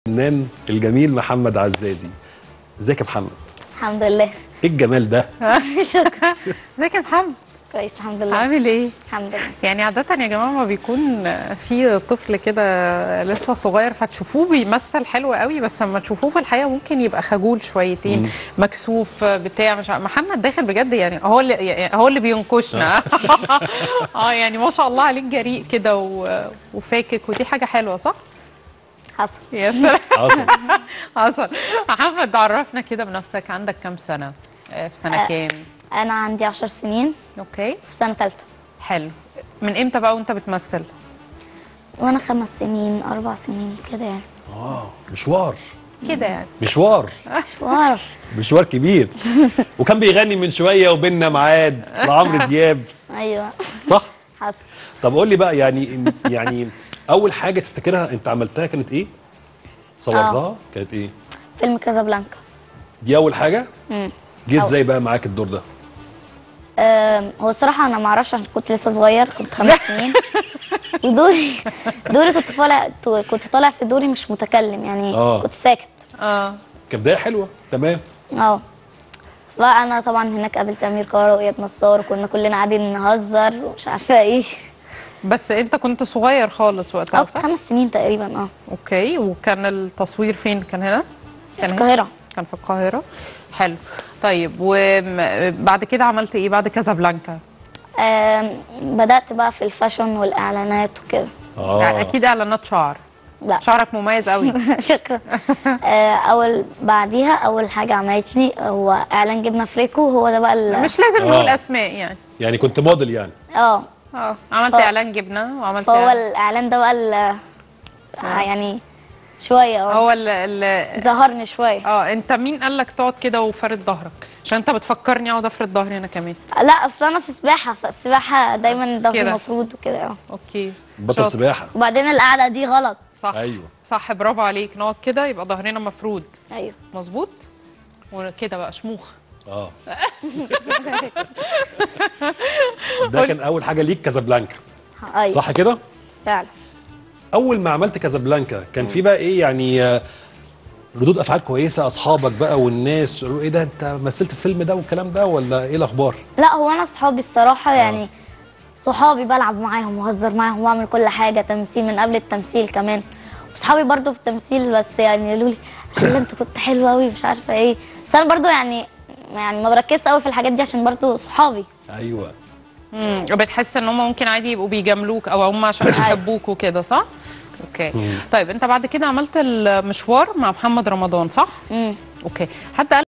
الفنان الجميل محمد عزازي ازيك يا محمد الحمد لله ايه الجمال ده شكرا ازيك يا محمد كويس الحمد لله عامل ايه الحمد لله يعني عادة يا جماعة ما بيكون في طفل كده لسه صغير فتشوفوه بيمثل حلو قوي بس لما تشوفوه في الحقيقة ممكن يبقى خجول شويتين مكسوف بتاع مش عارف- محمد داخل بجد يعني هو اللي يعني هو اللي بينكشنا اه يعني ما شاء الله عليك جريء كده و- وفاكك ودي حاجة حلوة صح؟ حصل يا سلام حصل حصل محمد عرفنا كده بنفسك عندك كام سنة؟ آه، في سنة آه. كام؟ انا عندي 10 سنين اوكي في سنه ثالثه حلو من امتى بقى وانت بتمثل؟ وانا خمس سنين اربع سنين كده يعني اه مشوار كده يعني مشوار مشوار مشوار كبير وكان بيغني من شويه وبيننا ميعاد لعمرو دياب ايوه صح حصل طب قول لي بقى يعني يعني اول حاجه تفتكرها انت عملتها كانت ايه صورتها كانت ايه فيلم كازابلانكا دي اول حاجه امم جه أو- ازاي بقى معاك الدور ده آم، هو الصراحه انا ما اعرفش عشان كنت لسه صغير كنت خمس سنين ودوري دوري كنت طالع كنت طالع في دوري مش متكلم يعني آه. كنت ساكت اه كبدايه حلوه تمام اه فانا طبعا هناك قابلت امير كرارة واياد نصار وكنا كلنا قاعدين نهزر ومش عارفه ايه بس انت كنت صغير خالص اه وقتها كنت صح؟ خمس سنين تقريبا اه اوكي وكان التصوير فين؟ كان هنا؟ في كان هنا؟ القاهره كان في القاهرة حلو طيب وبعد كده عملت ايه بعد كازابلانكا؟ آم، بدأت بقى في الفاشن والإعلانات وكده اه اكيد اعلانات شعر لا شعرك مميز قوي شكرا آه، أول بعديها أول حاجة عملتني هو إعلان جبنة فريكو هو ده بقى ال- مش لازم آه. نقول اسماء يعني يعني كنت موديل يعني اه اه عملت ف- اعلان جبنه وعملت فهو إعلان- الإعلان ده بقى ال- آه، يعني شوية اه هو ال ال ظهرني شوية اه انت مين قال لك تقعد كده وفارد ظهرك عشان انت بتفكرني اقعد افرد ظهري انا كمان لا أصل أنا في سباحة فالسباحة دايما ظهري كده. مفروض وكده اه اوكي بطل شاطر. سباحه وبعدين القعدة دي غلط صح ايوه صح برافو عليك نقعد كده يبقى ظهرنا مفرود أيوه مظبوط وكده بقى شموخ اه ده كان اول حاجه ليك كازابلانكا أيوه صح كده فعلا اول ما عملت كازابلانكا كان في بقى ايه يعني آه، ردود افعال كويسه اصحابك بقى والناس يقولوا ايه ده انت مثلت الفيلم ده والكلام ده ولا ايه الاخبار لا هو انا صحابي الصراحه يعني صحابي بلعب معاهم وهزر معاهم واعمل كل حاجه تمثيل من قبل التمثيل كمان وصحابي برضو في التمثيل بس يعني قالوا لي "لا انت كنت حلو قوي مش عارفه ايه بس انا برضو يعني يعني ما بركزش قوي في الحاجات دي عشان برضو صحابي ايوه امم بتحس ان هم ممكن عادي يبقوا بيجاملوك او هم عشان بيحبوك وكده صح اوكي طيب انت بعد كده عملت المشوار مع محمد رمضان صح امم اوكي حد قال